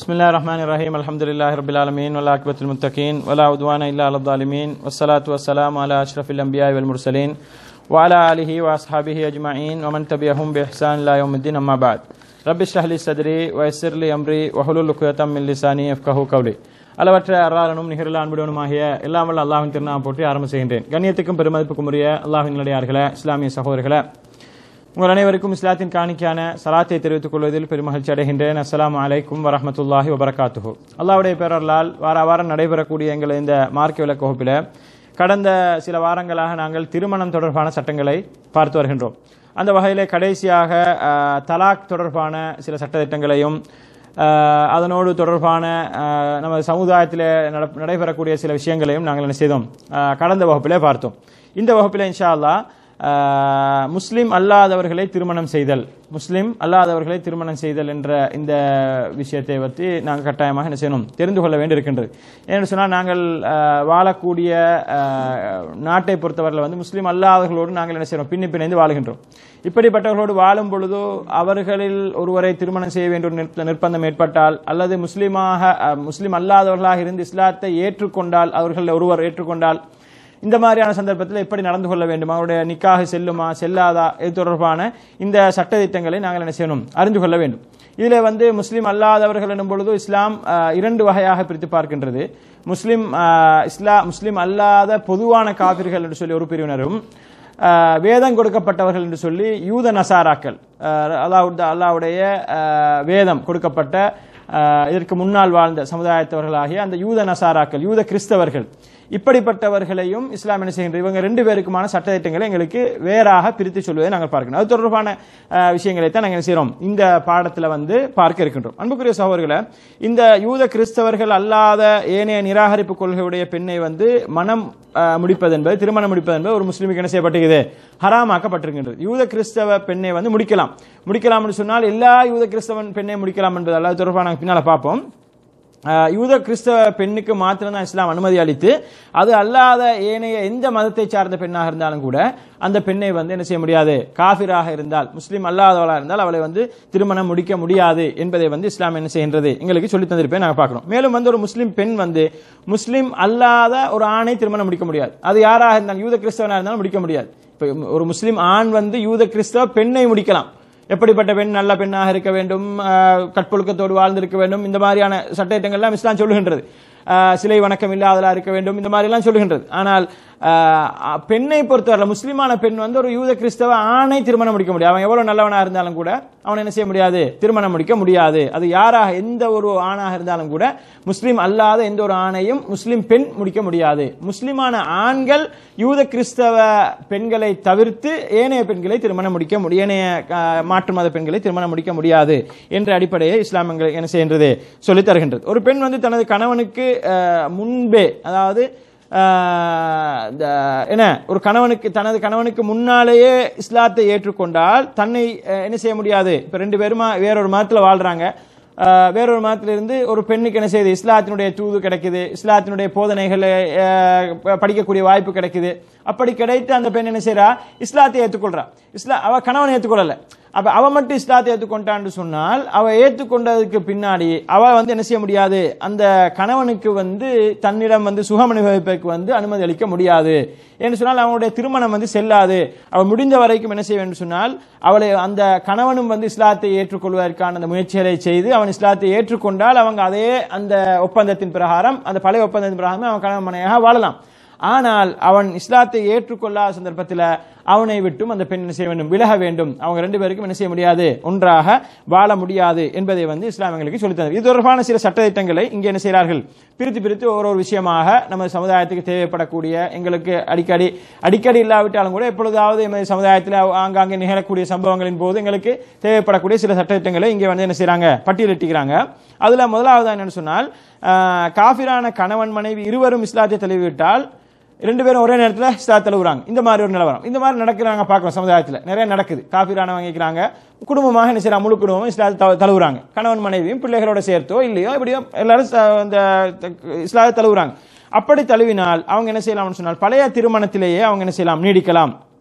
بسم الله الرحمن الرحيم الحمد لله رب العالمين والعاقبة للمتقين ولا عدوان إلا على الظالمين والصلاة والسلام على أشرف الأنبياء والمرسلين وعلى آله وأصحابه أجمعين ومن تبعهم بإحسان إلى يوم الدين أما بعد رب اشرح لي صدري ويسر لي أمري وحلل عقدة من لساني يفقهوا قولي அளவற்ற அருளாளனும் நிகரில் அன்புடனுமாகிய எல்லாம் வல்ல அல்லாஹ்வின் திருநாமம் போற்றி ஆரம்ப செய்கின்றேன் கண்ணியத்துக்கும் பெருமதிப்புக்கும் உரிய அல்லாஹ்வின் நிலையார்களே இஸ்லாமிய சகோதரர்களே உங்கள் அனைவருக்கும் இஸ்லாத்தின் காணிக்கான சலாத்தை தெரிவித்துக் கொள்வதில் பெருமகிழ்ச்சி அடைகின்றேன் அஸ்ஸலாமு அலைக்கும் வரஹ்மத்துல்லாஹி வபரகாத்துஹு அல்லாஹ்வுடைய பேரர்களால் வார வாரம் நடைபெறக்கூடிய எங்கள் இந்த மார்க்க விளக்க வகுப்பில் கடந்த சில வாரங்களாக நாங்கள் திருமணம் தொடர்பான சட்டங்களை பார்த்து வருகின்றோம் அந்த வகையிலே கடைசியாக அஹ், தலாக் தொடர்பான சில சட்டத்திட்டங்களையும் அஹ், அதனோடு தொடர்பான அஹ், நமது சமுதாயத்தில் நட- நடைபெறக்கூடிய சில விஷயங்களையும் நாங்கள் என்ன செய்தோம் அஹ், கடந்த வகுப்பிலே பார்த்தோம் இந்த வகுப்பில் இன்ஷா அல்லாஹ் ஆஹ் முஸ்லிம் அல்லாதவர்களை திருமணம் செய்தல் முஸ்லிம் அல்லாதவர்களை திருமணம் செய்தல் என்ற இந்த விஷயத்தை பற்றி நாங்கள் கட்டாயமாக என்ன செய்யணும் தெரிந்து கொள்ள வேண்டியிருக்கின்றது ஏன்னு சொன்னால் நாங்கள் ஆஹ் வாழக்கூடிய ஆஹ் நாட்டை பொறுத்தவரையில் வந்து முஸ்லிம் அல்லாதவர்களோடு நாங்கள் என்ன செய்யறோம் பின்னி பிணைந்து வாழுகின்றோம் இப்படிப்பட்டவர்களோடு வாழும் பொழுதோ அவர்களில் ஒருவரை திருமணம் செய்ய வேண்டிய ஒரு நிர்ப- நிர்பந்தம் ஏற்பட்டால் அல்லது முஸ்லிமாக ஆஹ் முஸ்லிம் அல்லாதவர்களாக இருந்து இஸ்லாத்தை ஏற்றுக்கொண்டால் அவர்களில் ஒருவர் ஏற்றுக்கொண்டால் இந்த மாதிரியான சந்தர்ப்பத்தில் எப்படி நடந்து கொள்ள வேண்டும் அவருடைய நிக்காக செல்லுமா செல்லாதா இது தொடர்பான இந்த சட்டதிட்டங்களை நாங்கள் என்ன செய்யணும் அறிந்து கொள்ள வேண்டும் இதில் வந்து முஸ்லீம் அல்லாதவர்கள் எனும் பொழுது இஸ்லாம் ஆஹ், இரண்டு வகையாக பிரித்து பார்க்கின்றது முஸ்லீம் ஆஹ், இஸ்லா முஸ்லீம் அல்லாத பொதுவான காபிர்கள் என்று சொல்லி ஒரு பிரிவினரும் ஆஹ், வேதம் கொடுக்கப்பட்டவர்கள் என்று சொல்லி யூத நசாராக்கள் ஆஹ், அல்லாஹ் அல்லாவுடைய ஆஹ், வேதம் கொடுக்கப்பட்ட ஆஹ், இதற்கு முன்னால் வாழ்ந்த சமுதாயத்தவர்களாகிய அந்த யூத நசாராக்கள் யூத கிறிஸ்தவர்கள் இப்படிப்பட்டவர்களையும் இஸ்லாம் என்ன செய்கின்ற இவங்க ரெண்டு பேருக்குமான சட்டத்திட்டங்களை எங்களுக்கு வேறாக பிரித்து சொல்வதை நாங்கள் பார்க்கணும் அது தொடர்பான ஆஹ், விஷயங்களை தான் நாங்கள் என்ன செய்கிறோம் இந்த பாடத்தில் வந்து பார்க்க இருக்கின்றோம் அன்புக்குரிய சகோதரர்களை இந்த யூத கிறிஸ்தவர்கள் அல்லாத ஏனைய நிராகரிப்பு கொள்கையுடைய பெண்ணை வந்து மனம் ஆஹ், முடிப்பது என்பது திருமணம் முடிப்பது என்பது ஒரு முஸ்லீமுக்கு என்ன செய்யப்பட்டிருக்குது ஹராமாக்கப்பட்டிருக்கின்றது யூத கிறிஸ்தவ பெண்ணை வந்து முடிக்கலாம் முடிக்கலாம் என்று சொன்னால் எல்லா யூத கிறிஸ்தவன் பெண்ணை முடிக்கலாம் என்பது அல்லது தொடர்பாக நாங்கள் பின்னால் பார்ப்போம் ஆஹ் யூத கிறிஸ்தவ பெண்ணுக்கு மாத்திரம்தான் இஸ்லாம் அனுமதி அளித்து அது அல்லாத ஏனைய எந்த மதத்தை சார்ந்த பெண்ணாக இருந்தாலும் கூட அந்த பெண்ணை வந்து என்ன செய்ய முடியாது காஃபிராக இருந்தால் முஸ்லீம் அல்லாதவளாக இருந்தால் அவளை வந்து திருமணம் முடிக்க முடியாது என்பதை வந்து இஸ்லாம் என்ன செய்கின்றது எங்களுக்கு சொல்லி தந்திருப்பேன் நாங்கள் பார்க்கணும் மேலும் வந்து ஒரு முஸ்லீம் பெண் வந்து முஸ்லீம் அல்லாத ஒரு ஆணை திருமணம் முடிக்க முடியாது அது யாராக இருந்தாலும் யூத கிறிஸ்தவனாக இருந்தாலும் முடிக்க முடியாது இப்போ ஒரு முஸ்லீம் ஆண் வந்து யூத கிறிஸ்தவ பெண்ணை முடிக்கலாம் எப்படிப்பட்ட பெண் நல்ல பெண்ணாக இருக்க வேண்டும் ஆஹ் கற்பொழுக்கத்தோடு வாழ்ந்திருக்க வேண்டும் இந்த மாதிரியான சட்டத்திட்டங்கள்லாம் இஸ்லாம் சொல்லுகின்றது ஆஹ் சிலை வணக்கம் இல்லாதலா இருக்க வேண்டும் இந்த மாதிரி எல்லாம் சொல்லுகின்றது ஆனால் ஆஹ் பெண்ணை பொறுத்தவரை முஸ்லிமான பெண் வந்து ஒரு யூத கிறிஸ்தவ ஆணை திருமணம் முடிக்க முடியாது அவன் எவ்வளவு நல்லவனா இருந்தாலும் கூட அவனை என்ன செய்ய முடியாது திருமணம் முடிக்க முடியாது அது யாராக எந்த ஒரு ஆணாக இருந்தாலும் கூட முஸ்லீம் அல்லாத எந்த ஒரு ஆணையும் முஸ்லிம் பெண் முடிக்க முடியாது முஸ்லிமான ஆண்கள் யூத கிறிஸ்தவ பெண்களை தவிர்த்து ஏனைய பெண்களை திருமணம் முடிக்க முடிய ஏனைய ஆஹ், மாற்று மத பெண்களை திருமணம் முடிக்க முடியாது என்ற அடிப்படையை இஸ்லாம் எங்களுக்கு என்ன செய்கின்றது சொல்லித் தருகின்றது ஒரு பெண் வந்து தனது கணவனுக்கு ஆஹ், முன்பே அதாவது ஆஹ், இந்த என்ன ஒரு கணவனுக்கு தனது கணவனுக்கு முன்னாலேயே இஸ்லாத்தை ஏற்றுக்கொண்டால் தன்னை அஹ், என்ன செய்ய முடியாது இப்ப ரெண்டு பேருமா வேறொரு மதத்துல வாழ்றாங்க ஆஹ், வேறொரு மதத்துல இருந்து ஒரு பெண்ணுக்கு என்ன செய்யுது இஸ்லாத்தினுடைய தூது கிடைக்குது இஸ்லாத்தினுடைய போதனைகளை ஆஹ், ப- படிக்கக்கூடிய வாய்ப்பு கிடைக்குது அப்படி கிடைத்து அந்த பெண் என்ன செய்றா இஸ்லாத்தை ஏற்றுக்கொள்றா இஸ்லா அவ கணவனை ஏற்றுக்கொள்ளல அப்ப அவ மட்டும் இஸ்லாத்தை ஏற்றுக்கொண்டான்னு சொன்னால் அவ ஏற்றுக்கொண்டதுக்கு பின்னாடி அவ வந்து என்ன செய்ய முடியாது அந்த கணவனுக்கு வந்து தன்னிடம் வந்து சுகம் அனுபவிப்பதற்கு வந்து அனுமதி அளிக்க முடியாது என்று சொன்னால் அவனுடைய திருமணம் வந்து செல்லாது அவள் முடிந்த வரைக்கும் என்ன செய்ய வேண்டும் சொன்னால் அவளை அந்த கணவனும் வந்து இஸ்லாத்தை ஏற்றுக்கொள்வதற்கான அந்த முயற்சிகளை செய்து அவன் இஸ்லாத்தை ஏற்றுக்கொண்டால் அவங்க அதே அந்த ஒப்பந்தத்தின் பிரகாரம் அந்த பழைய ஒப்பந்தத்தின் பிரகாரம் அவன் கணவன் மனையாக வாழலாம் ஆனால் அவன் இஸ்லாத்தை ஏற்றுக்கொள்ளாத சந்தர்ப்பத்தில் அவனை விட்டும் அந்த பெண் என்ன செய்ய வேண்டும் விலக வேண்டும் அவங்க ரெண்டு பேருக்கும் என்ன செய்ய முடியாது ஒன்றாக வாழ முடியாது என்பதை வந்து இஸ்லாம் எங்களுக்கு சொல்லித் தந்தது இது தொடர்பான சில சட்டத்திட்டங்களை இங்கே என்ன செய்கிறார்கள் பிரித்து பிரித்து ஒரு ஒரு விஷயமாக நம்ம சமுதாயத்துக்கு தேவைப்படக்கூடிய எங்களுக்கு அடிக்கடி அடிக்கடி இல்லாவிட்டாலும் கூட எப்பொழுதாவது எமது சமுதாயத்தில் ஆங்காங்கே நிகழக்கூடிய சம்பவங்களின் போது எங்களுக்கு தேவைப்படக்கூடிய சில சட்டத்திட்டங்களை இங்கே வந்து என்ன செய்றாங்க பட்டியலிட்டுகிறாங்க அதுல முதலாவது என்னன்னு சொன்னால் ஆஹ், காஃபிரான கணவன் மனைவி இருவரும் இஸ்லாத்தை தழுவிவிட்டால் ரெண்டு பேரும் ஒரே நேரத்தில் இஸ்லாத் தழுவுறாங்க இந்த மாதிரி ஒரு நிலவரம் இந்த மாதிரி நடக்கிறாங்க பார்க்கலாம் சமுதாயத்தில் நிறைய நடக்குது காஃபிரான வாங்கிக்கிறாங்க குடும்பமாக என்ன செய்யறாங்க முழு குடும்பமும் இஸ்லாத்தை தழு- தழுவுறாங்க கணவன் மனைவியும் பிள்ளைகளோட சேர்த்தோ இல்லையோ இப்படியோ எல்லாரும் ச- இந்த இஸ்லாத்தை தழுவுறாங்க அப்படி தழுவினால் அவங்க என்ன செய்யலாம்னு சொன்னால் பழைய திருமணத்திலேயே அவங்க என்ன செய்யலாம் நீடிக்கலாம்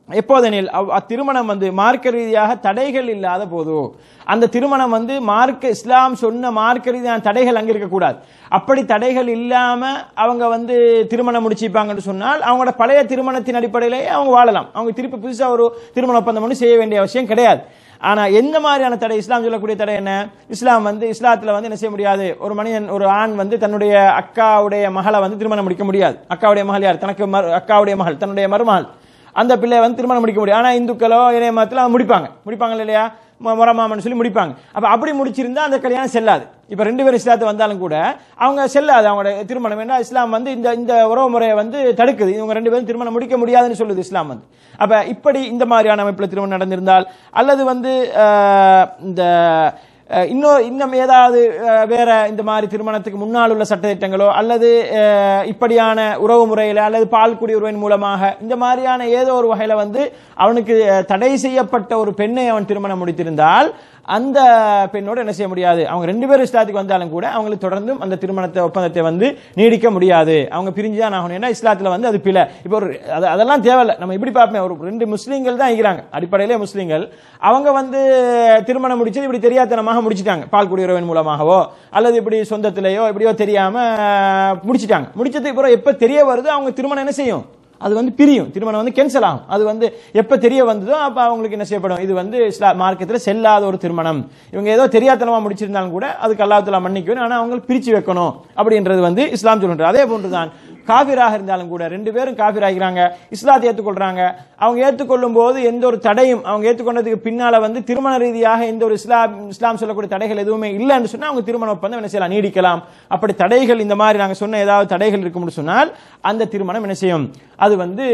எப்போதெனில் அவ் அத்திருமணம் வந்து மார்க்க ரீதியாக தடைகள் இல்லாத போது அந்த திருமணம் வந்து மார்க்க இஸ்லாம் சொன்ன மார்க்க ரீதியான தடைகள் அங்க இருக்கக்கூடாது அப்படி தடைகள் இல்லாம அவங்க வந்து திருமணம் முடிச்சுப்பாங்கன்னு சொன்னால் அவங்களோட பழைய திருமணத்தின் அடிப்படையிலேயே அவங்க வாழலாம் அவங்க திருப்பி புதுசா ஒரு திருமண ஒப்பந்தம் ஒன்றும் செய்ய வேண்டிய அவசியம் கிடையாது ஆனா எந்த மாதிரியான தடை இஸ்லாம் சொல்லக்கூடிய தடை என்ன இஸ்லாம் வந்து இஸ்லாத்துல வந்து என்ன செய்ய முடியாது ஒரு மனிதன் ஒரு ஆண் வந்து தன்னுடைய அக்காவுடைய மகளை வந்து திருமணம் முடிக்க முடியாது அக்காவுடைய மகள் யார் தனக்கு மரு- அக்காவுடைய மகள் தன்னுடைய மருமகள் அந்த பிள்ளைய வந்து திருமணம் முடிக்க முடியும் ஆனா இந்துக்களோ இணைய மதத்தில் முடிப்பாங்க முடிப்பாங்க இல்லையா மு- முறமாமன்னு சொல்லி முடிப்பாங்க அப்ப அப்படி முடிச்சிருந்தா அந்த கல்யாணம் செல்லாது இப்ப ரெண்டு பேரும் இஸ்லாத்து வந்தாலும் கூட அவங்க செல்லாது அவங்களோட திருமணம் வேண்டாம் இஸ்லாம் வந்து இந்த இந்த உறவு முறையை வந்து தடுக்குது இவங்க ரெண்டு பேரும் திருமணம் முடிக்க முடியாதுன்னு சொல்லுது இஸ்லாம் வந்து அப்ப இப்படி இந்த மாதிரியான அமைப்புல திருமணம் நடந்திருந்தால் அல்லது வந்து அஹ், இந்த அஹ், இன்னும் இன்னும் ஏதாவது அஹ், வேற இந்த மாதிரி திருமணத்துக்கு முன்னால் உள்ள சட்டத்திட்டங்களோ அல்லது அஹ், இப்படியான உறவு முறையில அல்லது பால் குடி உறவின் மூலமாக இந்த மாதிரியான ஏதோ ஒரு வகையில வந்து அவனுக்கு அஹ், தடை செய்யப்பட்ட ஒரு பெண்ணை அவன் திருமணம் முடித்திருந்தால் அந்த பெண்ணோடு என்ன செய்ய முடியாது அவங்க ரெண்டு பேரும் இஸ்லாத்துக்கு வந்தாலும் கூட அவங்களுக்கு தொடர்ந்தும் அந்த திருமணத்தை ஒப்பந்தத்தை வந்து நீடிக்க முடியாது அவங்க பிரிஞ்சு தான் ஆகணும் ஏன்னா இஸ்லாத்துல வந்து அது பிழை இப்போ ஒரு அது- அதெல்லாம் தேவையில்லை நம்ம இப்படி பார்ப்போம் ஒரு ரெண்டு முஸ்லீம்கள் தான் இருக்கிறாங்க அடிப்படையிலே முஸ்லீம்கள் அவங்க வந்து திருமணம் முடிச்சது இப்படி தெரியாதனமாக முடிச்சிட்டாங்க பால் குடியுறவின் மூலமாகவோ அல்லது இப்படி சொந்தத்திலேயோ இப்படியோ தெரியாம அஹ், முடிச்சிட்டாங்க முடிச்சதுக்கு அப்புறம் எப்ப தெரிய வருது அவங்க திருமணம் என்ன செய்யும் அது வந்து பிரியும் திருமணம் வந்து கேன்சல் ஆகும் அது வந்து எப்ப தெரிய வந்ததோ அப்ப அவங்களுக்கு என்ன செய்யப்படும் இது வந்து இஸ்லா மார்க்கத்தில் செல்லாத ஒரு திருமணம் இவங்க ஏதோ தெரியாதனமா முடிச்சிருந்தாலும் கூட அதுக்கு அல்லாஹ்வுத்தஆலா மன்னிக்கணும் ஆனா அவங்க பிரிச்சு வைக்கணும் அப்படின்றது வந்து இஸ்லாம் சொல்றது அதே போன்றுதான் காபிராக இருந்தாலும் கூட ரெண்டு பேரும் காபிர் ஆகிறாங்க இஸ்லாத்தை ஏற்றுக்கொள்றாங்க அவங்க ஏற்றுக்கொள்ளும் போது எந்த ஒரு தடையும் அவங்க ஏற்றுக்கொண்டதுக்கு பின்னால வந்து திருமண ரீதியாக எந்த ஒரு இஸ்லாம் இஸ்லாம் சொல்லக்கூடிய தடைகள் எதுவுமே இல்லைன்னு சொன்னா அவங்க திருமண ஒப்பந்தம் என்ன செய்யலாம் நீடிக்கலாம் அப்படி தடைகள் இந்த மாதிரி நாங்க சொன்ன ஏதாவது தடைகள் இருக்கும்னு சொன்னால் அந்த திருமணம் என்ன செய்யும் அது வந்து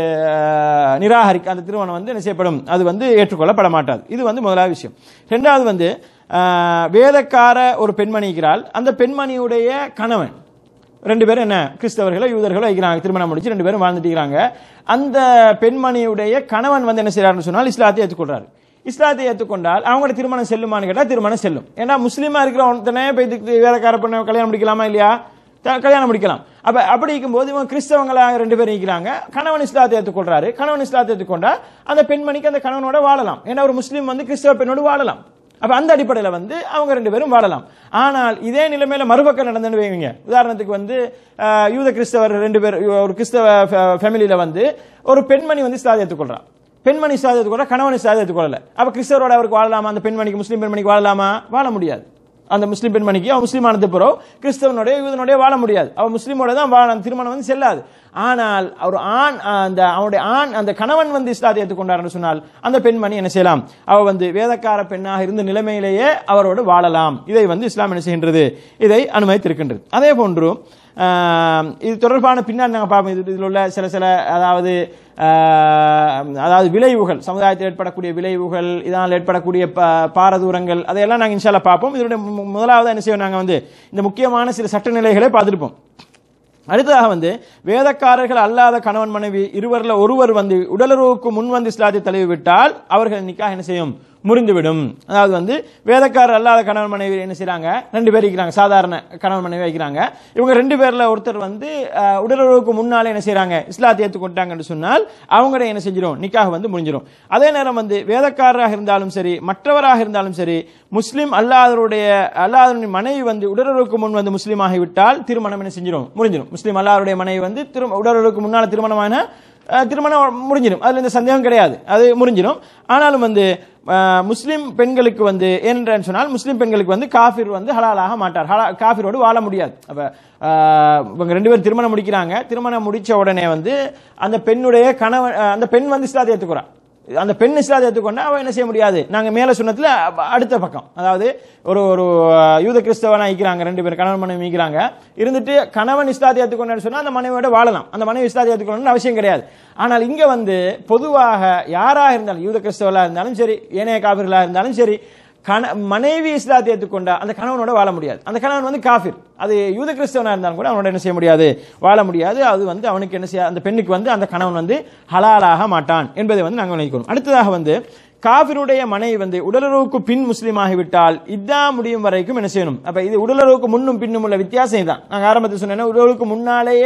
அஹ், நிராகரிக்க அந்த திருமணம் வந்து என்ன செய்யப்படும் அது வந்து ஏற்றுக்கொள்ளப்பட மாட்டாது இது வந்து முதலாவது விஷயம் ரெண்டாவது வந்து அஹ், வேதக்கார ஒரு பெண்மணி இருக்கிறாள் அந்த பெண்மணியுடைய கணவன் ரெண்டு பேரும் என்ன கிறிஸ்தவர்களோ யூதர்களோ வைக்கிறாங்க திருமணம் முடிச்சு ரெண்டு பேரும் வாழ்ந்துட்டு இருக்கிறாங்க அந்த பெண்மணியுடைய கணவன் வந்து என்ன செய்யறாருன்னு சொன்னால் இஸ்லாத்தை ஏற்றுக்கொள்றாரு இஸ்லாத்தை ஏற்றுக்கொண்டால் அவங்களோட திருமணம் செல்லுமான்னு கேட்டால் திருமணம் செல்லும் ஏன்னா முஸ்லீமா இருக்கிற ஒருத்தனே போய் இதுக்கு வேலைக்கார பொண்ணை கல்யாணம் முடிக்கலாமா இல்லையா த- கல்யாணம் முடிக்கலாம் அப்ப அப்படி இருக்கும்போது இவங்க கிறிஸ்தவங்களாக ரெண்டு பேரும் இருக்கிறாங்க கணவன் இஸ்லாத்தை ஏற்றுக்கொள்றாரு கணவன் இஸ்லாத்தை ஏற்றுக்கொண்டா அந்த பெண்மணிக்கு அந்த கணவனோட வாழலாம் ஏன்னா ஒரு முஸ்லீம் வந்து கிறிஸ்தவ பெண்ணோடு வாழலாம் அப்ப அந்த அடிப்படையில் வந்து அவங்க ரெண்டு பேரும் வாழலாம் ஆனால் இதே நிலைமையில மறுபக்கம் நடந்துன்னு வைங்க உதாரணத்துக்கு வந்து அஹ், யூத கிறிஸ்தவர் ரெண்டு பேர் ஒரு கிறிஸ்தவ ஃபேமிலியில வந்து ஒரு பெண்மணி வந்து இஸ்லாத்தை ஏற்றுக்கொள்றா பெண்மணி இஸ்லாத்தை ஏற்றுக்கொள்ள கணவன் இஸ்லாத்தை ஏற்றுக்கொள்ளல அப்ப கிறிஸ்தவரோட அவருக்கு வாழலாமா அந்த பெண்மணிக்கு முஸ்லீம் பெண்மணிக்கு வாழலாமா வாழ முடியாது அந்த முஸ்லீம் பெண்மணிக்கு அவன் முஸ்லீம் ஆனது பிறகு கிறிஸ்தவனுடைய யூதனுடைய வாழ முடியாது அவன் முஸ்லீமோட தான் வாழ அந்த திருமணம் வந்து செல்லாது ஆனால் ஒரு ஆண் அந்த அவனுடைய ஆண் அந்த கணவன் வந்து இஸ்லாத்தை ஏற்றுக்கொண்டார்னு சொன்னால் அந்த பெண்மணி என்ன செய்யலாம் அவ வந்து வேதக்கார பெண்ணாக இருந்த நிலைமையிலேயே அவரோடு வாழலாம் இதை வந்து இஸ்லாம் என்ன செய்கின்றது இதை அனுமதித்திருக்கின்றது அதே போன்று ஆஹ், இது தொடர்பான பின்னாடி நாங்கள் பார்ப்போம் இது இதில் உள்ள சில சில அதாவது ஆஹ், அதாவது விளைவுகள் சமுதாயத்தில் ஏற்படக்கூடிய விளைவுகள் இதனால் ஏற்படக்கூடிய ப- பாரதூரங்கள் அதையெல்லாம் நாங்கள் இன்ஷால்லா பார்ப்போம் இதனுடைய மு- முதலாவது என்ன செய்வோம் நாங்கள் வந்து இந்த முக்கியமான சில சட்ட நிலைகளை பார்த்துருப்போம் அடுத்ததாக வந்து வேதக்காரர்கள் அல்லாத கணவன் மனைவி இருவரில் ஒருவர் வந்து உடலுறவுக்கு முன் வந்து இஸ்லாத்தை தழுவி விட்டால் அவர்கள் நிக்காக என்ன செய்யும் முறிந்துவிடும் அதாவது வந்து வேதக்காரர் அல்லாத கணவன் மனைவி என்ன செய்றாங்க ரெண்டு பேர் இருக்கிறாங்க சாதாரண கணவன் மனைவி வைக்கிறாங்க இவங்க ரெண்டு பேர்ல ஒருத்தர் வந்து அஹ், உடலுறவுக்கு முன்னாலே என்ன செய்றாங்க இஸ்லாத்தை ஏற்றுக்கொண்டாங்கன்னு சொன்னால் அவங்கள என்ன செஞ்சிடும் நிக்காக வந்து முடிஞ்சிடும் அதே நேரம் வந்து வேதக்காரராக இருந்தாலும் சரி மற்றவராக இருந்தாலும் சரி முஸ்லிம் அல்லாதவருடைய அல்லாதவருடைய மனைவி வந்து உடலுறவுக்கு முன் வந்து முஸ்லீம் ஆகிவிட்டால் திருமணம் என்ன செஞ்சிடும் முடிஞ்சிடும் முஸ்லீம் அல்லாதவருடைய மனைவி வந்து திரு உடலுறவுக்கு முன்னால திருமணமான அஹ், திருமணம் முடிஞ்சிடும் அதுல எந்த சந்தேகம் கிடையாது அது முடிஞ்சிடும் ஆனாலும் வந்து அஹ், முஸ்லிம் பெண்களுக்கு வந்து என்னன்னு சொன்னால் முஸ்லிம் பெண்களுக்கு வந்து காஃபிர் வந்து ஹலாலாக மாட்டார் ஹலா காஃபிரோடு வாழ முடியாது அப்ப அஹ், இவங்க ரெண்டு பேரும் திருமணம் முடிக்கிறாங்க திருமணம் முடிச்ச உடனே வந்து அந்த பெண்ணுடைய கணவன் அஹ், அந்த பெண் வந்து இஸ்லாத்தை ஏற்றுக்கிறான் அந்த பெண் இஸ்லாத்தை ஏற்றுக்கொண்டா அவன் என்ன செய்ய முடியாது நாங்க மேல சொன்னதுல அ- அடுத்த பக்கம் அதாவது ஒரு ஒரு அஹ், யூத கிறிஸ்தவனா இருக்கிறாங்க ரெண்டு பேர் கணவன் மனைவி இருக்கிறாங்க இருந்துட்டு கணவன் இஸ்லாத்தை ஏற்றுக்கொண்டான்னு சொன்னா அந்த மனைவியோட வாழலாம் அந்த மனைவி இஸ்லாத்தை ஏற்றுக்கொள்ளணும்னு அவசியம் கிடையாது ஆனால் இங்க வந்து பொதுவாக யாராக இருந்தாலும் யூத கிறிஸ்தவலா இருந்தாலும் சரி ஏனைய காபிர்களா இருந்தாலும் சரி கண மனைவி இஸ்லாத்தை ஏற்றுக்கொண்டா அந்த கணவனோட வாழ முடியாது அந்த கணவன் வந்து காஃபிர் அது யூத கிறிஸ்தவனா இருந்தாலும் கூட அவனோட என்ன செய்ய முடியாது வாழ முடியாது அது வந்து அவனுக்கு என்ன செய்ய அந்த பெண்ணுக்கு வந்து அந்த கணவன் வந்து ஹலாலாக மாட்டான் என்பதை வந்து நாங்கள் நினைக்கிறோம் அடுத்ததாக வந்து காபிருடைய மனைவி வந்து உடலுறவுக்கு பின் முஸ்லீம் ஆகிவிட்டால் இதா முடியும் வரைக்கும் என்ன செய்யணும் அப்ப இது உடலுறவுக்கு முன்னும் பின்னும் உள்ள வித்தியாசம் தான் நாங்க ஆரம்பத்தில் சொன்னேன் உடலுறவுக்கு முன்னாலேயே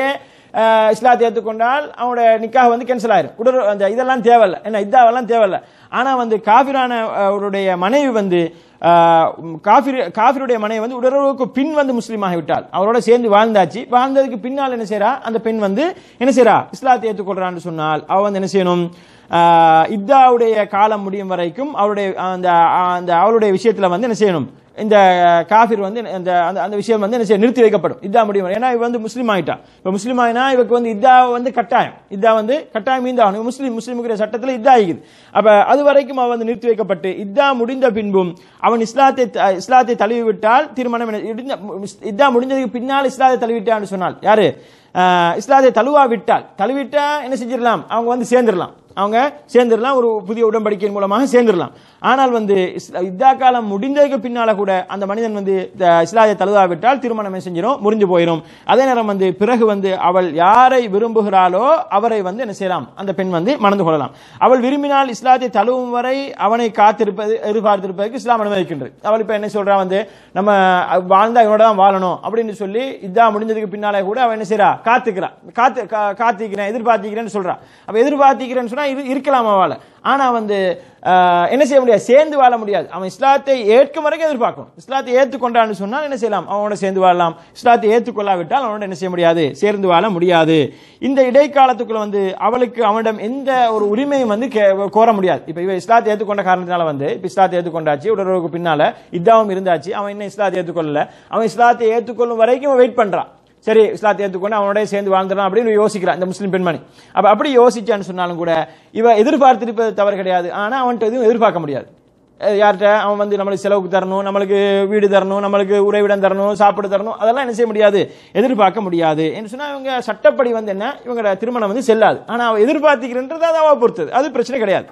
அஹ், இஸ்லாத்தை ஏற்றுக்கொண்டால் அவனுடைய நிக்காக வந்து கேன்சல் ஆயிரும் உடல் அந்த இதெல்லாம் தேவையில்ல என்ன இதாவெல்லாம் தேவையில்ல ஆனா வந்து காபிரான அஹ், அவருடைய மனைவி வந்து அஹ், காபிர் காபிருடைய மனைவி வந்து உடலுறவுக்கு பின் வந்து முஸ்லீம் ஆகிவிட்டால் அவரோட சேர்ந்து வாழ்ந்தாச்சு வாழ்ந்ததுக்கு பின்னால் என்ன செய்றா அந்த பெண் வந்து என்ன செய்றா இஸ்லாத்தை ஏற்றுக்கொள்றான்னு சொன்னால் அவ வந்து என்ன செய்யணும் ஆஹ் இத்தாவுடைய காலம் முடியும் வரைக்கும் அவருடைய அந்த அந்த அவளுடைய விஷயத்துல வந்து என்ன செய்யணும் இந்த காஃபிர் வந்து அந்த அந்த அந்த விஷயம் வந்து என்ன செய்ய நிறுத்தி வைக்கப்படும் இதா முடியும் வரை. ஏன்னா இவ வந்து முஸ்லீம் ஆயிட்டா இப்ப முஸ்லீம் ஆயினா இவக்கு வந்து இதா வந்து கட்டாயம் இதா வந்து கட்டாயம் இந்த ஆகணும் முஸ்லீம் முஸ்லீமுக்குரிய சட்டத்தில் இதா ஆகிக்குது அப்ப அது வரைக்கும் அவன் வந்து நிறுத்தி வைக்கப்பட்டு இதா முடிந்த பின்பும் அவன் இஸ்லாத்தை த- இஸ்லாத்தை தழுவி விட்டால் திருமணம் என்ன- இடிந்த- இதா முடிஞ்சதுக்கு பின்னால் இஸ்லாத்தை தழுவிட்டான்னு சொன்னால் யாரு ஆஹ் இஸ்லாத்தை தழுவா விட்டால் தழுவிட்டா என்ன செஞ்சிடலாம் அவங்க வந்து சேர்ந்துடலாம் அவங்க சேர்ந்துடலாம் ஒரு புதிய உடன்படிக்கையின் மூலமாக சேர்ந்துடலாம் ஆனால் வந்து இஸ்லா- இத்தா காலம் முடிந்ததுக்கு பின்னால கூட அந்த மனிதன் வந்து த- இஸ்லாத்தை தழுவாவிட்டால் திருமணம் என்ன செஞ்சிடும் முறிஞ்சு போயிடும் அதே நேரம் வந்து பிறகு வந்து அவள் யாரை விரும்புகிறாளோ அவரை வந்து என்ன செய்யலாம் அந்த பெண் வந்து மணந்து கொள்ளலாம் அவள் விரும்பினால் இஸ்லாத்தை தழுவும் வரை அவனை காத்திருப்பது எதிர்பார்த்திருப்பதற்கு இஸ்லாம் அனுமதிக்கின்றது அவள் இப்ப என்ன சொல்றா வந்து நம்ம வாழ்ந்தா இவனோட தான் வாழணும் அப்படின்னு சொல்லி இதா முடிஞ்சதுக்கு பின்னாலே கூட அவன் என்ன செய்றா காத்துக்கிறா காத்து கா- காத்திக்கிறேன் எதிர்பார்த்திக்கிறேன்னு சொல்றா அப்ப எதிர்பார்த்திக்கிறேன்னு சொன்னா இது இருக்கலாம் அவள ஆனா வந்து ஆஹ், என்ன செய்ய முடியாது சேர்ந்து வாழ முடியாது அவன் இஸ்லாத்தை ஏற்கும் வரைக்கும் எதிர்பார்க்கணும் இஸ்லாத்தை ஏற்றுக்கொண்டான்னு சொன்னால் என்ன செய்யலாம் அவனோட சேர்ந்து வாழலாம் இஸ்லாத்தை ஏற்றுக்கொள்ளாவிட்டால் அவனோட என்ன செய்ய முடியாது சேர்ந்து வாழ முடியாது இந்த இடைக்காலத்துக்குள்ள வந்து அவளுக்கு அவனிடம் எந்த ஒரு உரிமையும் வந்து கே- கோர முடியாது இப்ப இவ இஸ்லாத்தை ஏற்றுக்கொண்ட காரணத்தினால வந்து இப்ப இஸ்லாத்தை ஏற்றுக்கொண்டாச்சு உடலுறவுக்கு பின்னால இதாவும் இருந்தாச்சு அவன் இன்னும் இஸ்லாத்தை ஏற்றுக்கொள்ளல அவன் இஸ்லாத்தை ஏற்றுக்கொள்ளும் வரைக்கும் வெயிட் பண்றான் சரி இஸ்லாத்தை ஏற்றுக்கொண்டு அவனோட சேர்ந்து வாழ்ந்துடலாம் அப்படின்னு யோசிக்கிறான் இந்த முஸ்லீம் பெண்மணி அப்ப அப்படி யோசிச்சான்னு சொன்னாலும் கூட இவ எதிர்பார்த்திருப்பது தவறு கிடையாது ஆனா அவன்கிட்ட எதுவும் எதிர்பார்க்க முடியாது அஹ் யார்கிட்ட அவன் வந்து நம்மளுக்கு செலவுக்கு தரணும் நம்மளுக்கு வீடு தரணும் நம்மளுக்கு உறைவிடம் தரணும் சாப்பிட தரணும் அதெல்லாம் என்ன செய்ய முடியாது எதிர்பார்க்க முடியாது என்று சொன்னா இவங்க சட்டப்படி வந்து என்ன இவங்க திருமணம் வந்து செல்லாது ஆனா அவ எதிர்பார்த்திக்கிறன்றது அது அவ பொறுத்தது அது பிரச்சனை கிடையாது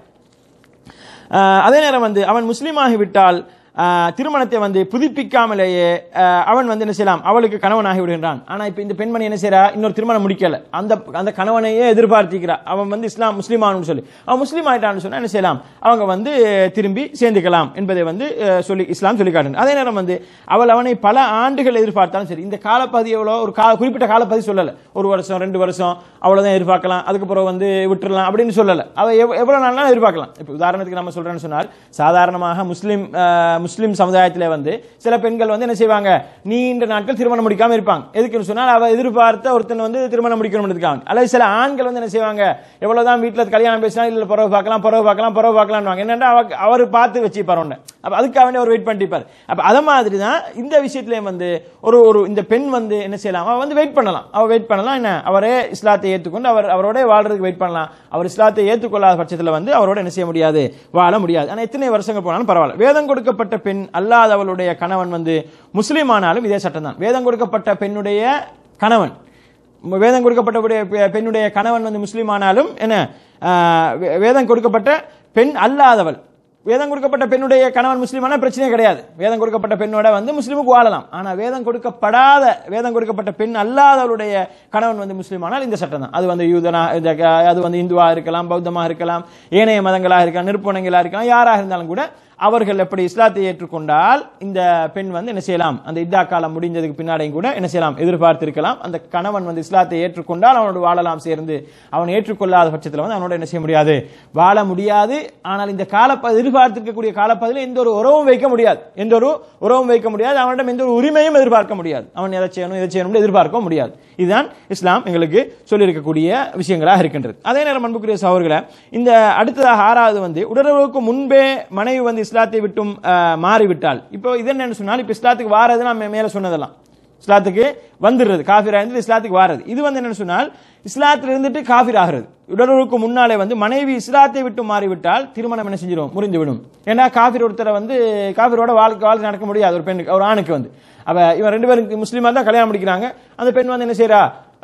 ஆஹ் அதே நேரம் வந்து அவன் முஸ்லீம் ஆகிவிட்டால் ஆஹ் திருமணத்தை வந்து புதுப்பிக்காமலேயே ஆஹ் அவன் வந்து என்ன செய்யலாம் அவளுக்கு கணவனாகி விடுகின்றான் ஆனா இப்ப இந்த பெண்மணி என்ன செய்றா இன்னொரு திருமணம் முடிக்கல அந்த அந்த கணவனையே எதிர்பார்த்திக்கிறா அவன் வந்து இஸ்லாம் முஸ்லீம் ஆகணும்னு சொல்லி அவன் முஸ்லீம் ஆயிட்டான்னு சொன்னா என்ன செய்யலாம் அவங்க வந்து திரும்பி சேர்ந்துக்கலாம் என்பதை வந்து ஆஹ் சொல்லி இஸ்லாம் சொல்லி காட்டுது அதே நேரம் வந்து அவள் அவனை பல ஆண்டுகள் எதிர்பார்த்தாலும் சரி இந்த காலப்பகுதி எவ்வளோ ஒரு கால குறிப்பிட்ட காலப்பகுதி சொல்லல ஒரு வருஷம் ரெண்டு வருஷம் அவ்வளவுதான் எதிர்பார்க்கலாம் அதுக்கப்புறம் வந்து விட்டுறலாம் அப்படின்னு சொல்லல அவ எவ்- எவ்வளவு நாள்லாம் எதிர்பார்க்கலாம் இப்போ உதாரணத்துக்கு நம்ம சொல்றேன்னு சொன்னால் சாதாரணமாக முஸ்லிம் ஆஹ், முஸ்லிம் சமுதாயத்திலே வந்து சில பெண்கள் வந்து என்ன செய்வாங்க நீண்ட நாட்கள் திருமணம் முடிக்காம இருப்பாங்க எதுக்குன்னு சொன்னால் அவ எதிர்பார்த்த ஒருத்தன் வந்து திருமணம் முடிக்கணும்ன்றதுக்காக அல்லது சில ஆண்கள் வந்து என்ன செய்வாங்க எவ்வளவுதான் வீட்டுல கல்யாணம் பேசினா இல்ல புறவு பார்க்கலாம் புறவு பார்க்கலாம் புறவு பார்க்கலாம் என்னன்னா அவ- அவர் பார்த்து வச்சுப்பார் ஒண்ணு அப்ப அதுக்காக வேண்டி அவர் வெயிட் பண்ணிப்பார் அப்ப அத மாதிரி தான் இந்த விஷயத்திலயும் வந்து ஒரு ஒரு இந்த பெண் வந்து என்ன செய்யலாம் அவ வந்து வெயிட் பண்ணலாம் அவ வெயிட் பண்ணலாம் என்ன அவரே இஸ்லாத்தை ஏற்றுக்கொண்டு அவர் அவரோட வாழ்றதுக்கு வெயிட் பண்ணலாம் அவர் இஸ்லாத்தை ஏற்றுக்கொள்ளாத பட்சத்தில் வந்து அவரோட என்ன செய்ய முடியாது வாழ முடியாது ஆனா எத்தனை வருஷங்கள் போனாலும் பரவாயில்ல வேதம் கொடுக்கப்பட்ட பெண் அல்லாதவளுடைய கணவன் வந்து முஸ்லீம் ஆனாலும் இதே சட்டம் தான் வேதம் கொடுக்கப்பட்ட பெண்ணுடைய கணவன் வேதம் கொடுக்கப்பட்ட பெ- பெண்ணுடைய கணவன் வந்து முஸ்லீம் ஆனாலும் என்ன ஆஹ், வே- வேதம் கொடுக்கப்பட்ட பெண் அல்லாதவள் வேதம் கொடுக்கப்பட்ட பெண்ணுடைய கணவன் முஸ்லீமான பிரச்சனையே கிடையாது வேதம் கொடுக்கப்பட்ட பெண்ணோட வந்து முஸ்லீமுக்கு வாழலாம் ஆனா வேதம் கொடுக்கப்படாத வேதம் கொடுக்கப்பட்ட பெண் அல்லாதவளுடைய கணவன் வந்து முஸ்லீமானால் இந்த சட்டம் தான் அது வந்து யூதனா இந்த க- அது வந்து இந்துவா இருக்கலாம் பௌத்தமா இருக்கலாம் ஏனைய மதங்களா இருக்கலாம் நிற்புணங்களா இருக்கலாம் யாராக இருந்தாலும் கூட அவர்கள் எப்படி இஸ்லாத்தை ஏற்றுக்கொண்டால் இந்த பெண் வந்து என்ன செய்யலாம் அந்த இத்தா காலம் முடிஞ்சதுக்கு பின்னாடியும் கூட என்ன செய்யலாம் எதிர்பார்த்திருக்கலாம் அந்த கணவன் வந்து இஸ்லாத்தை ஏற்றுக்கொண்டால் அவனோடு வாழலாம் சேர்ந்து அவன் ஏற்றுக்கொள்ளாத பட்சத்தில் வந்து அவனோட என்ன செய்ய முடியாது வாழ முடியாது ஆனால் இந்த காலப்ப எதிர்பார்த்திருக்கக்கூடிய காலப்பகுதியில் எந்த ஒரு உறவும் வைக்க முடியாது எந்த ஒரு உறவும் வைக்க முடியாது அவனிடம் எந்த ஒரு உரிமையும் எதிர்பார்க்க முடியாது அவன் எதை செய்யணும் எதை செய்யணும்னு எதிர்பார்க்க முடியாது இதுதான் இஸ்லாம் எங்களுக்கு சொல்லியிருக்கக்கூடிய விஷயங்களாக இருக்கின்றது அதே நேரம் அன்புக்குரிய சகோதரர்களை இந்த அடுத்ததாக ஆறாவது வந்து உடலுறவுக்கு முன்பே மனைவி வந்து இஸ்லாத்தை விட்டும் அஹ், மாறிவிட்டால் இப்போ இது என்னன்னு சொன்னால் இப்போ இஸ்லாத்துக்கு வாரது நம்ம மேலே சொன்னதெல்லாம் இஸ்லாத்துக்கு வந்துடுறது காஃபிரா இருந்து இஸ்லாத்துக்கு வாரது இது வந்து என்னன்னு சொன்னால் இஸ்லாத்தில் இருந்துட்டு காஃபிர் ஆகிறது உடலுறவுக்கு முன்னாலே வந்து மனைவி இஸ்லாத்தை விட்டு மாறிவிட்டால் திருமணம் என்ன செஞ்சிடும் முறிந்துவிடும் ஏன்னா காஃபிர் ஒருத்தரை வந்து காஃபிரோட வாழ்க்கை வாழ்க்கை நடக்க முடியாது ஒரு பெண்ணுக்கு ஒரு ஆணுக்கு வந்து அப்ப இவன் ரெண்டு பேரும் முஸ்லீமா தான் கல்யாணம் முடிக்கிறாங்க அந்த பெண் வந்து என்ன செய்றா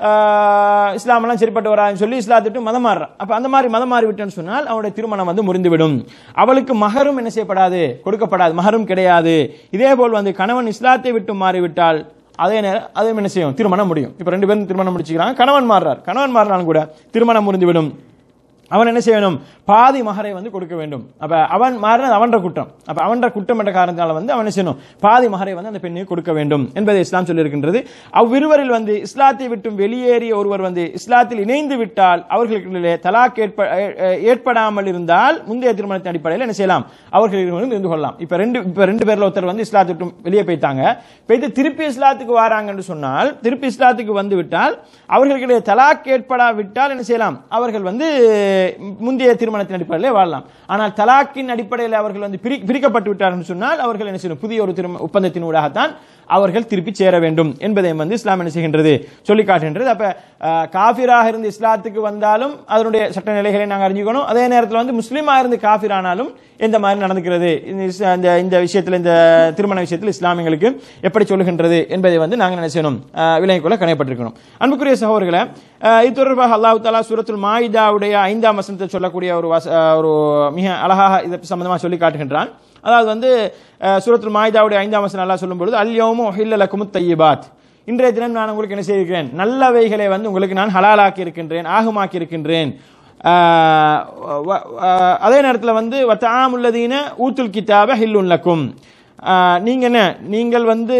ஆஹ் இஸ்லாமெல்லாம் சரிப்பட்டு வரான்னு சொல்லி இஸ்லாத்திட்டு மதம் மாறுறான் அப்ப அந்த மாதிரி மதம் மாறி விட்டேன்னு சொன்னால் அவனுடைய திருமணம் வந்து முறிந்துவிடும் அவளுக்கு மகரும் என்ன செய்யப்படாது கொடுக்கப்படாது மகரும் கிடையாது இதே போல் வந்து கணவன் இஸ்லாத்தை விட்டு மாறிவிட்டால் அதே நேரம் அதே என்ன செய்யும் திருமணம் முடியும் இப்ப ரெண்டு பேரும் திருமணம் முடிச்சுக்கிறாங்க கணவன் மாறுறார் கணவன் மாறினாலும் கூட திருமணம் முறிந்துவிடும் அவன் என்ன செய்யணும் பாதி மகரை வந்து கொடுக்க வேண்டும் அப்ப அவன் மாறினது அவன்ற குற்றம் அப்ப அவன்ற குற்றம் என்ற காரணத்தால வந்து அவன் என்ன செய்யணும் பாதி மகரை வந்து அந்த பெண்ணுக்கு கொடுக்க வேண்டும் என்பதை இஸ்லாம் சொல்லியிருக்கின்றது அவ்விருவரில் வந்து இஸ்லாத்தை விட்டும் வெளியேறிய ஒருவர் வந்து இஸ்லாத்தில் இணைந்து விட்டால் அவர்களுக்கு தலாக் ஏற்ப ஏ- ஏற்படாமல் இருந்தால் முந்தைய திருமணத்தின் அடிப்படையில் என்ன செய்யலாம் அவர்கள் இருவரும் இருந்து கொள்ளலாம் இப்ப ரெண்டு இப்ப ரெண்டு பேர்ல ஒருத்தர் வந்து இஸ்லாத்தை விட்டும் வெளியே போயிட்டாங்க போயிட்டு திருப்பி இஸ்லாத்துக்கு வராங்கன்னு சொன்னால் திருப்பி இஸ்லாத்துக்கு வந்து விட்டால் அவர்களுக்கு தலாக் ஏற்படாவிட்டால் என்ன செய்யலாம் அவர்கள் வந்து முந்தைய திருமணத்தின் அடிப்படையில் வாழலாம் ஆனால் தலாக்கின் அடிப்படையில் அவர்கள் வந்து பிரி- பிரிக்கப்பட்டு விட்டார்கள் சொன்னால் அவர்கள் என்ன செய்யணும் புதிய ஒரு திரும ஒப்பந்தத்தின் ஊடாகத்தான் அவர்கள் திருப்பி சேர வேண்டும் என்பதை வந்து இஸ்லாம் என்ன செய்கின்றது சொல்லி காட்டுகின்றது அப்ப அஹ், காஃபிராக இருந்து இஸ்லாத்துக்கு வந்தாலும் அதனுடைய சட்ட நிலைகளை நாங்கள் அறிஞ்சுக்கணும் அதே நேரத்தில் வந்து முஸ்லீமாக இருந்து காஃபிர் ஆனாலும் எந்த மாதிரி நடந்துக்கிறது இந்த இஸ்- இந்த இந்த விஷயத்தில் இந்த திருமண விஷயத்தில் இஸ்லாம் எங்களுக்கு எப்படி சொல்லுகின்றது என்பதை வந்து நாங்கள் என்ன செய்யணும் அஹ், விலகிக் கொள்ள கணையப்பட்டிருக்கணும் அன்புக்குரிய சகோதரர்களை அஹ், இது தொடர்பாக அல்லாஹ் தாலா சூரத்துல் மாயிதாவுடைய ஐந்தாம் வசனத்தை சொல்லக்கூடிய ஒரு வச- அஹ், ஒரு மிக அழகாக இது சம்பந்தமாக சொல்லி காட்டுகின்றான் அதாவது வந்து அஹ், சூரத்துல் மாயிதாவுடைய ஐந்தாம் வசனம் அல்லாஹ் சொல்லும் பொழுது அல்யோமு ஹில்லலக்கும் தையிபாத் இன்றைய தினம் நான் உங்களுக்கு என்ன செய்திருக்கிறேன் நல்லவைகளை வந்து உங்களுக்கு நான் ஹலாலாக்கி இருக்கின்றேன் ஆகுமாக்கி இருக்கின்றேன் ஆஹ் வ- ஆஹ் அதே நேரத்தில் வந்து வத்தாமுல்லதீன ஊத்துல் கிதாப ஹில்லுல்லக்கும் ஆஹ் நீங்க என்ன நீங்கள் வந்து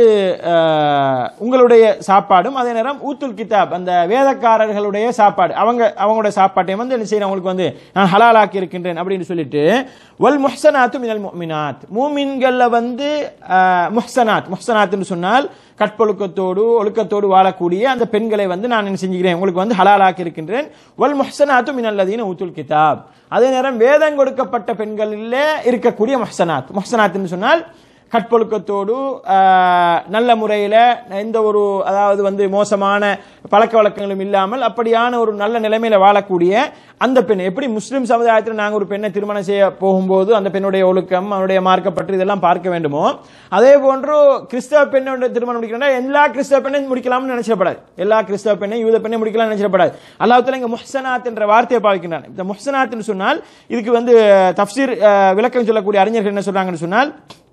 ஆஹ் உங்களுடைய சாப்பாடும் அதே நேரம் ஊத்துல் கிதாப் அந்த வேதக்காரர்களுடைய சாப்பாடு அவங்க அவங்களுடைய சாப்பாட்டையும் வந்து என்ன செய்யறேன் உங்களுக்கு வந்து நான் ஹலாலாக்கி இருக்கின்றேன் அப்படின்னு சொல்லிட்டு வல் முஹ்சனாத்து மினல் முஃமினாத் மூமின்கள்ல வந்து ஆஹ் முஹ்சனாத் முஹ்சனாத்னு சொன்னால் கற்பொழுக்கத்தோடு ஒழுக்கத்தோடு வாழக்கூடிய அந்த பெண்களை வந்து நான் என்ன செஞ்சுக்கிறேன் உங்களுக்கு வந்து ஹலாலாக்கி இருக்கின்றேன் வல் முஹ்சனாத்து மினல்லதீன ஊத்துல் கிதாப் அதே நேரம் வேதம் கொடுக்கப்பட்ட பெண்களிலே இருக்கக்கூடிய முஹ்சனாத் முஹ்சனாத்னு சொன்னால் கற்பொழுக்கத்தோடு ஆஹ், நல்ல முறையில் எந்த ஒரு அதாவது வந்து மோசமான பழக்க வழக்கங்களும் இல்லாமல் அப்படியான ஒரு நல்ல நிலைமையில வாழக்கூடிய அந்த பெண் எப்படி முஸ்லிம் சமுதாயத்தில் நாங்கள் ஒரு பெண்ணை திருமணம் செய்ய போகும்போது அந்த பெண்ணுடைய ஒழுக்கம் அவனுடைய மார்க்கப்பற்று இதெல்லாம் பார்க்க வேண்டுமோ அதே போன்று கிறிஸ்தவ பெண்ணோட திருமணம் முடிக்கிறா எல்லா கிறிஸ்தவ பெண்ணையும் முடிக்கலாம்னு நினைச்சிடப்படாது எல்லா கிறிஸ்தவ பெண்ணையும் யூத பெண்ணை முடிக்கலாம் நினைச்சிடப்படாது அல்லாஹ் இங்க முஹ்சனாத் என்ற வார்த்தையை பாவிக்கின்றான் இந்த முஹ்சனாத்னு சொன்னால் இதுக்கு வந்து தப்சீர் அஹ், விளக்கம் சொல்லக்கூடிய அறிஞர்கள் என்ன சொல்றாங்கன்னு சொன்னால்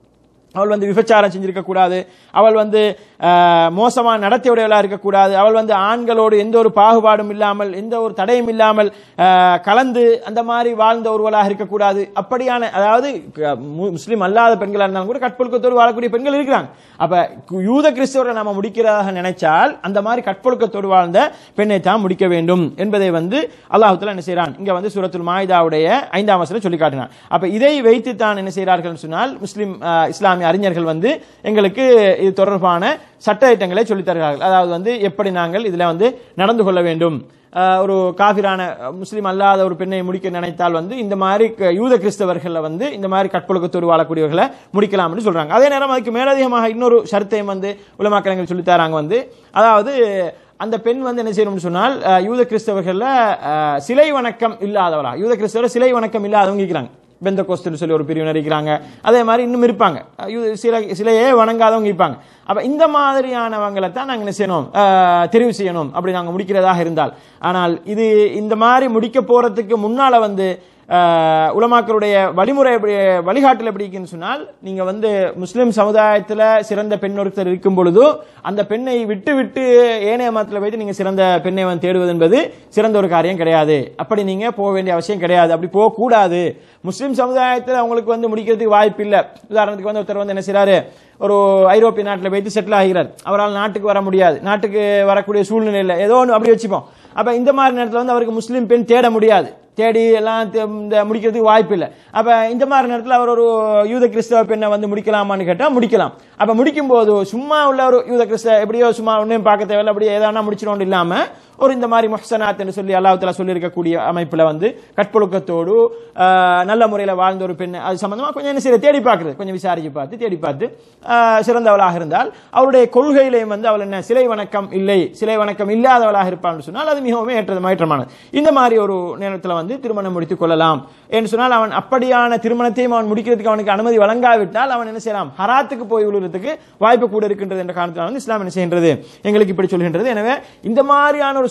அவள் வந்து விபச்சாரம் செஞ்சிருக்க கூடாது அவள் வந்து ஆஹ், மோசமான நடத்தையுடையவளா இருக்கக்கூடாது அவள் வந்து ஆண்களோடு எந்த ஒரு பாகுபாடும் இல்லாமல் எந்த ஒரு தடையும் இல்லாமல் ஆஹ், கலந்து அந்த மாதிரி வாழ்ந்த ஒருவளாக இருக்கக்கூடாது அப்படியான அதாவது க- மு- முஸ்லிம் அல்லாத பெண்களா இருந்தாலும் கூட கற்பொழுக்கத்தோடு வாழக்கூடிய பெண்கள் இருக்கிறாங்க அப்ப கு- யூத கிறிஸ்தவரை நாம முடிக்கிறதாக நினைச்சால் அந்த மாதிரி கற்பொழுக்கத்தோடு வாழ்ந்த பெண்ணை தான் முடிக்க வேண்டும் என்பதை வந்து அல்லாஹுத்தலா என்ன செய்றான் இங்க வந்து சூரத்துல் மாயிதாவுடைய ஐந்தாம் வசனம் சொல்லி காட்டினான் அப்ப இதை வைத்து தான் என்ன செய்கிறார்கள் சொன்னால் முஸ்லிம் ஆஹ், இஸ்லாமிய அறிஞர்கள் வந்து எங்களுக்கு இது தொடர்பான சட்ட திட்டங்களை சொல்லித் தருகிறார்கள் அதாவது வந்து எப்படி நாங்கள் இதுல வந்து நடந்து கொள்ள வேண்டும் ஆஹ், ஒரு காபிரான அஹ், முஸ்லிம் அல்லாத ஒரு பெண்ணை முடிக்க நினைத்தால் வந்து இந்த மாதிரி க- யூத கிறிஸ்தவர்களை வந்து இந்த மாதிரி கற்பொழுக்கத்தோடு வாழக்கூடியவர்களை முடிக்கலாம்னு சொல்றாங்க அதே நேரம் அதுக்கு மேலதிகமாக இன்னொரு சரத்தையும் வந்து உலமாக்கலங்கள் சொல்லித் தராங்க வந்து அதாவது அந்த பெண் வந்து என்ன செய்யணும்னு சொன்னால் அஹ், யூத கிறிஸ்தவர்கள்ல அஹ், சிலை வணக்கம் இல்லாதவரா யூத கிறிஸ்தவர் சிலை வணக்கம் இல்லாதவங்க இருக்கிறாங்க பெந்த கோஸ்துன்னு சொல்லி ஒரு பிரிவினர் இருக்கிறாங்க அதே மாதிரி இன்னும் இருப்பாங்க அஹ், யூத- சிலை சிலையே வணங்காதவங்க இருப்பாங்க அப்ப இந்த மாதிரியானவங்களை தான் நாங்க என்ன செய்யணும் அஹ், தெரிவு செய்யணும் அப்படி நாங்க முடிக்கிறதாக இருந்தால் ஆனால் இது இந்த மாதிரி முடிக்க போறதுக்கு முன்னால வந்து ஆஹ், உலமாக்களுடைய வழிமுறை எப்படி வழிகாட்டல் எப்படி இருக்குன்னு சொன்னால் நீங்க வந்து முஸ்லிம் சமுதாயத்துல சிறந்த பெண் ஒருத்தர் இருக்கும் பொழுது அந்த பெண்ணை விட்டு விட்டு ஏனைய மதத்தில் வைத்து நீங்க சிறந்த பெண்ணை வந்து தேடுவது என்பது சிறந்த ஒரு காரியம் கிடையாது அப்படி நீங்க போக வேண்டிய அவசியம் கிடையாது அப்படி போக கூடாது முஸ்லிம் சமுதாயத்தில் அவங்களுக்கு வந்து முடிக்கிறதுக்கு வாய்ப்பு இல்லை உதாரணத்துக்கு வந்து ஒருத்தர் வந்து என்ன செய்றாரு ஒரு ஐரோப்பிய நாட்டில் போயிட்டு செட்டில் ஆகிறார் அவரால் நாட்டுக்கு வர முடியாது நாட்டுக்கு வரக்கூடிய சூழ்நிலை இல்லை ஏதோ ஒன்று அப்படி வச்சுப்போம் அப்ப இந்த மாதிரி நேரத்தில் வந்து அவருக்கு முஸ்லீம் பெண் தேட முடியாது தேடி எல்லாம் தே- இந்த முடிக்கிறதுக்கு வாய்ப்பு இல்லை அப்ப இந்த மாதிரி நேரத்தில் அவர் ஒரு யூத கிறிஸ்தவ பெண்ணை வந்து முடிக்கலாமான்னு கேட்டா முடிக்கலாம் அப்ப முடிக்கும் போது சும்மா உள்ள ஒரு யூத கிறிஸ்தவ எப்படியோ சும்மா ஒன்றையும் பார்க்க தேவையில்ல அப்படியே ஏதானா முடிச்சிடணும் இல்லாம ஒரு இந்த மாதிரி முஹ்சனாத் என்று சொல்லி அல்லாஹ் தஆலா சொல்லி இருக்கக்கூடிய அமைப்புல வந்து கற்பொழுக்கத்தோடு ஆஹ், நல்ல முறையில் வாழ்ந்த ஒரு பெண் அது சம்பந்தமா கொஞ்சம் என்ன செய்ய தேடி பார்க்குறது கொஞ்சம் விசாரிச்சு பார்த்து தேடி பார்த்து ஆஹ், சிறந்தவளாக இருந்தால் அவருடைய கொள்கையிலையும் வந்து அவள் என்ன சிலை வணக்கம் இல்லை சிலை வணக்கம் இல்லாதவளாக இருப்பாள்னு சொன்னால் அது மிகவும் ஏற்றது மாற்றமானது இந்த மாதிரி ஒரு நேரத்தில் வந்து திருமணம் முடித்துக் கொள்ளலாம் என்று சொன்னால் அவன் அப்படியான திருமணத்தையும் அவன் முடிக்கிறதுக்கு அவனுக்கு அனுமதி வழங்காவிட்டால் அவன் என்ன செய்யலாம் ஹராத்துக்கு போய் விழுறதுக்கு வாய்ப்பு கூட இருக்கின்றது என்ற காரணத்தினால் வந்து இஸ்லாம் என்ன செய்கின்றது எங்களுக்கு இப்படி சொல்கின்றது எனவே இந்த மாதிரியான ஒரு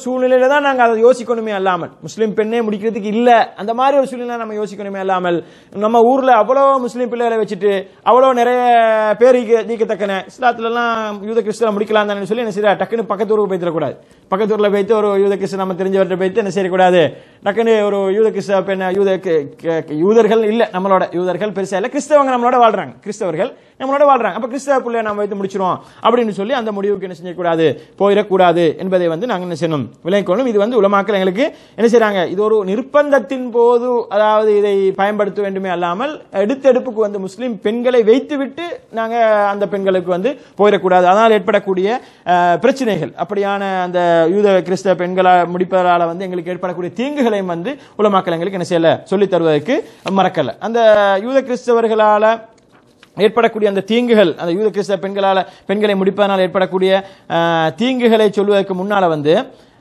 சூழ்நிலையில தான் நாங்க அதை யோசிக்கணுமே அல்லாமல் முஸ்லீம் பெண்ணே முடிக்கிறதுக்கு இல்ல அந்த மாதிரி ஒரு சூழ்நிலை நம்ம யோசிக்கணுமே அல்லாமல் நம்ம ஊர்ல அவ்வளோ முஸ்லீம் பிள்ளைகளை வச்சுட்டு அவ்வளோ நிறைய பேர் ஈக்க- நீக்கத்தக்கன இஸ்லாத்துல எல்லாம் யூத கிறிஸ்தவ முடிக்கலாம் தானே சொல்லி என்ன செய்ய டக்குன்னு பக்கத்து ஊருக்கு போய்த்திடக்கூடாது பக்கத்து ஊர்ல போய்த்து ஒரு யூத கிறிஸ்தவ நம்ம தெரிஞ்சவர்கிட்ட போய்த்து என்ன செய்யக்கூடாது டக்குன்னு ஒரு யூத கிறிஸ்தவ பெண்ண யூத கி- கி- யூதர்கள் இல்ல நம்மளோட யூதர்கள் பெருசா இல்ல கிறிஸ்தவங்க நம்மளோட வாழ்றாங்க கிறிஸ்தவர்கள் நம்மளோட வாழ்றாங்க அப்ப கிறிஸ்தவ பிள்ளைய நம்ம வைத்து முடிச்சிருவோம் அப்படின்னு சொல்லி அந்த முடிவுக்கு என்ன செய்யக்கூடாது போயிடக்கூடாது என்பதை வந்து நாங்க என்ன செய்யணும் விளைக்கணும் இது வந்து உலமாக்கள் எங்களுக்கு என்ன செய்றாங்க இது ஒரு நிர்பந்தத்தின் போது அதாவது இதை பயன்படுத்த வேண்டுமே அல்லாமல் எடுத்தெடுப்புக்கு வந்து முஸ்லிம் பெண்களை வைத்துவிட்டு நாங்க அந்த பெண்களுக்கு வந்து போயிடக்கூடாது அதனால் ஏற்படக்கூடிய அஹ், பிரச்சனைகள் அப்படியான அந்த யூத கிறிஸ்தவ பெண்களா முடிப்பதால வந்து எங்களுக்கு ஏற்படக்கூடிய தீங்குகளையும் வந்து உலமாக்கள் எங்களுக்கு என்ன செய்யல சொல்லித் தருவதற்கு மறக்கல அந்த யூத கிறிஸ்தவர்களால ஏற்படக்கூடிய அந்த தீங்குகள் அந்த யூத கிறிஸ்தவ பெண்களால பெண்களை முடிப்பதனால் ஏற்படக்கூடிய அஹ், தீங்குகளை சொல்வதற்கு முன்னால வந்து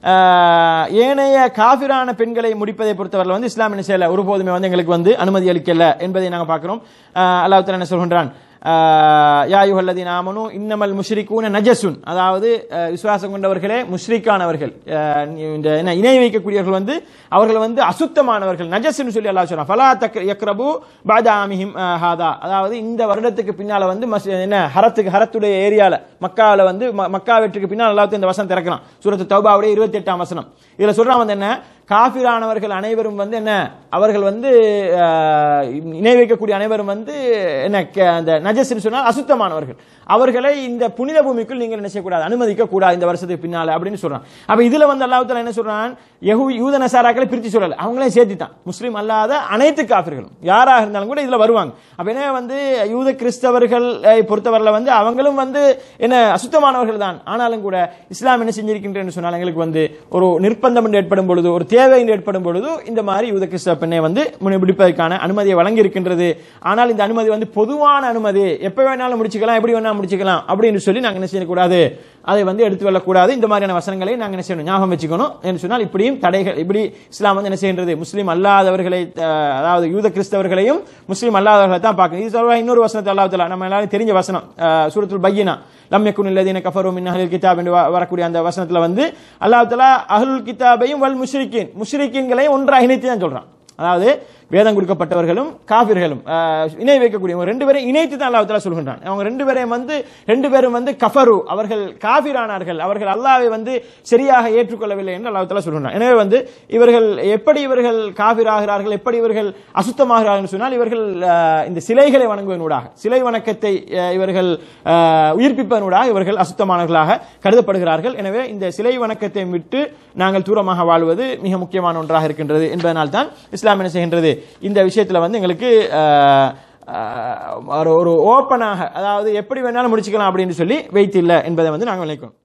அஹ், ஏனைய காபிரான பெண்களை முடிப்பதை பொறுத்தவரை வந்து இஸ்லாம் என்ன செய்யல ஒருபோதுமே வந்து எங்களுக்கு வந்து அனுமதி அளிக்கல என்பதை நாங்க பார்க்கிறோம் அஹ், அல்லாஹ் தஆலா என்ன சொல்கின்றான் அஹ், யா யுஹல்லதீன ஆமனு இன்னமல் முஷ்ரிகூன நஜசுன் அதாவது அஹ், விசுவாசம் கொண்டவர்களே முஷ்ரிக்கானவர்கள் அஹ், இந்த என்ன இணை வைக்கக்கூடியவர்கள் வந்து அவர்கள் வந்து அசுத்தமானவர்கள் நஜஸ்னு சொல்லி அல்லாஹ் சொல்றான் ஃபலா தக் யக்ரபு பாத ஆமிஹிம் அஹ், ஹாதா அதாவது இந்த வருடத்துக்கு பின்னால வந்து மஸ்- என்ன ஹரத்துக்கு ஹரத்துடைய ஏரியால மக்கால வந்து ம- மக்கா வெற்றிக்கு பின்னால் அல்லாஹ் இந்த வசனம் திறக்கிறான் சூரத்து தௌபாவுடைய இருபத்தி எட்டாம் வசனம் இதுல சொல்றான் வந்து என்ன காபிரானவர்கள் அனைவரும் வந்து என்ன அவர்கள் வந்து அஹ், இணை வைக்கக்கூடிய அனைவரும் வந்து என்ன க- அந்த நஜஸ்னு சொன்னால் அசுத்தமானவர்கள் அவர்களை இந்த புனித பூமிக்குள் நீங்கள் என்ன செய்யக்கூடாது அனுமதிக்க கூடாது இந்த வருஷத்துக்கு பின்னால அப்படின்னு சொல்றான் அப்ப இதுல வந்து அல்லாஹ் தஆலா என்ன சொல்றான் யஹூ யூத நசாராக்களை பிரித்து சொல்லல அவங்களையும் சேர்த்துட்டான் முஸ்லீம் அல்லாத அனைத்து காபிர்களும் யாராக இருந்தாலும் கூட இதுல வருவாங்க அப்ப என்ன வந்து யூத கிறிஸ்தவர்களை பொறுத்தவரையில வந்து அவங்களும் வந்து என்ன அசுத்தமானவர்கள் தான் ஆனாலும் கூட இஸ்லாம் என்ன செஞ்சிருக்கின்றேன்னு சொன்னால் எங்களுக்கு வந்து ஒரு நிர்பந்தம் என்று ஏற்படும் பொழுது ஒரு தேவை என்று ஏற்படும் பொழுது இந்த மாதிரி யூத கிறிஸ்தவ பெண்ணை வந்து முடி- முடிப்பதற்கான அனுமதியை வழங்கி இருக்கின்றது ஆனால் இந்த அனுமதி வந்து பொதுவான அனுமதி எப்ப வேணாலும் முடிச்சுக்கலாம் எப்படி வேணாலும் முடிச்சுக்கலாம் அப்படின்னு சொல்லி நாங்க என்ன செய்யக்கூடாது அதை வந்து எடுத்து வரக்கூடாது இந்த மாதிரியான வசனங்களை நாங்க என்ன செய்யணும் ஞாபகம் வச்சுக்கணும் என்று சொன்னால் இப்படியும் தடைகள் இப்படி இஸ்லாம் வந்து என்ன செய்கின்றது முஸ்லீம் அல்லாதவர்களை அஹ், அதாவது யூத கிறிஸ்தவர்களையும் முஸ்லீம் அல்லாதவர்களை தான் பார்க்கணும் இது சொல்ற இன்னொரு வசனத்தை அல்லாஹ் தஆலா நம்ம எல்லாரும் தெரிஞ்ச வசனம் அஹ், சூரத்துல் பையினா லம் யக்குன் இல்லதீன கஃபரு மின் அஹ்லில் கிதாப் என்று வ- வரக்கூடிய அந்த வசனத்துல வந்து அல்லாஹ் தஆலா அஹ்லுல் கிதாபையும் வல் முஷ்ரிக்கீன் முஷ்ரிக்கீன்களையும் ஒன்றாக இணைத்து தான் சொல்றான் அதாவது வேதம் கொடுக்கப்பட்டவர்களும் காபிர்களும் அஹ், இணை வைக்கக்கூடிய ரெண்டு பேரை இணைத்து தான் அல்லாஹ் தஆலா சொல்கின்றான் அவங்க ரெண்டு பேரையும் வந்து ரெண்டு பேரும் வந்து கஃபரு அவர்கள் காபிரானார்கள் அவர்கள் அல்லாஹ்வை வந்து சரியாக ஏற்றுக்கொள்ளவில்லை என்று அல்லாஹ் தஆலா சொல்கின்றான் எனவே வந்து இவர்கள் எப்படி இவர்கள் காபிராகிறார்கள் எப்படி இவர்கள் அசுத்தமாகிறார்கள் என்று சொன்னால் இவர்கள் அஹ், இந்த சிலைகளை வணங்குவதனூடாக சிலை வணக்கத்தை அஹ், இவர்கள் அஹ், உயிர்ப்பிப்பதனூடாக இவர்கள் அசுத்தமானவர்களாக கருதப்படுகிறார்கள் எனவே இந்த சிலை வணக்கத்தை விட்டு நாங்கள் தூரமாக வாழ்வது மிக முக்கியமான ஒன்றாக இருக்கின்றது என்பதனால் தான் இஸ்லாம் என்ன செய்கின்றது இந்த விஷயத்துல வந்து எங்களுக்கு அஹ், அஹ், ஒரு ஒரு ஓப்பனாக அதாவது எப்படி வேணாலும் முடிச்சுக்கலாம் அப்படின்னு சொல்லி வைத்தில்லை என்பதை வந்து நாங்கள் நினைக்கிறோம்